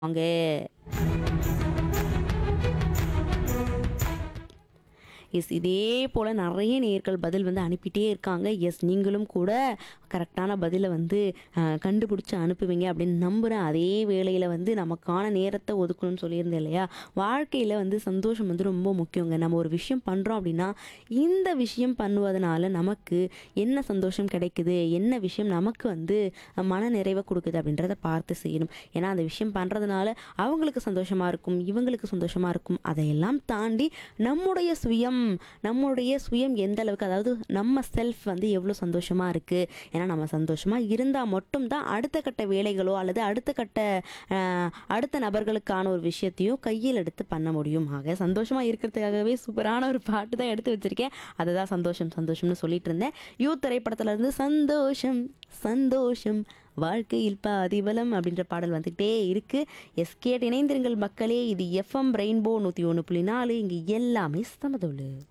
வாங்க எஸ் இதே போல் நிறைய நேர்கள் பதில் வந்து அனுப்பிட்டே இருக்காங்க எஸ் நீங்களும் கூட கரெக்டான பதிலை வந்து அஹ், கண்டுபிடிச்சி அனுப்புவீங்க அப்படின்னு நம்புகிறேன் அதே வேளையில் வந்து நமக்கான நேரத்தை ஒதுக்கணும்னு சொல்லியிருந்தேன் இல்லையா வாழ்க்கையில் வந்து சந்தோஷம் வந்து ரொம்ப முக்கியங்க நம்ம ஒரு விஷயம் பண்ணுறோம் அப்படின்னா இந்த விஷயம் பண்ணுவதனால நமக்கு என்ன சந்தோஷம் கிடைக்குது என்ன விஷயம் நமக்கு வந்து மன நிறைவை கொடுக்குது அப்படின்றத பார்த்து செய்யணும் ஏன்னா அந்த விஷயம் பண்ணுறதுனால அவங்களுக்கு சந்தோஷமாக இருக்கும் இவங்களுக்கு சந்தோஷமாக இருக்கும் அதையெல்லாம் தாண்டி நம்முடைய சுயம் நம்முடைய சுயம் எந்த அளவுக்கு அதாவது நம்ம செல்ஃப் வந்து எவ்வளோ சந்தோஷமாக இருக்குது ஏன்னா நம்ம சந்தோஷமாக இருந்தால் மட்டும்தான் அடுத்த கட்ட வேலைகளோ அல்லது அடுத்த கட்ட அஹ், அடுத்த நபர்களுக்கான ஒரு விஷயத்தையும் கையில் எடுத்து பண்ண முடியும் ஆக சந்தோஷமாக இருக்கிறதுக்காகவே சூப்பரான ஒரு பாட்டு தான் எடுத்து வச்சிருக்கேன் அதுதான் சந்தோஷம் சந்தோஷம்னு சொல்லிட்டு இருந்தேன் யூத் திரைப்படத்துல இருந்து சந்தோஷம் சந்தோஷம் வாழ்க்கையில் பாதிபலம் அப்படின்ற பாடல் வந்துகிட்டே இருக்கு எஸ்கேட் இணைந்திருங்கள் மக்களே இது எஃப்எம் ரெயின்போ நூற்றி ஒன்று புள்ளி நாலு இங்கே எல்லாமே சமதொழு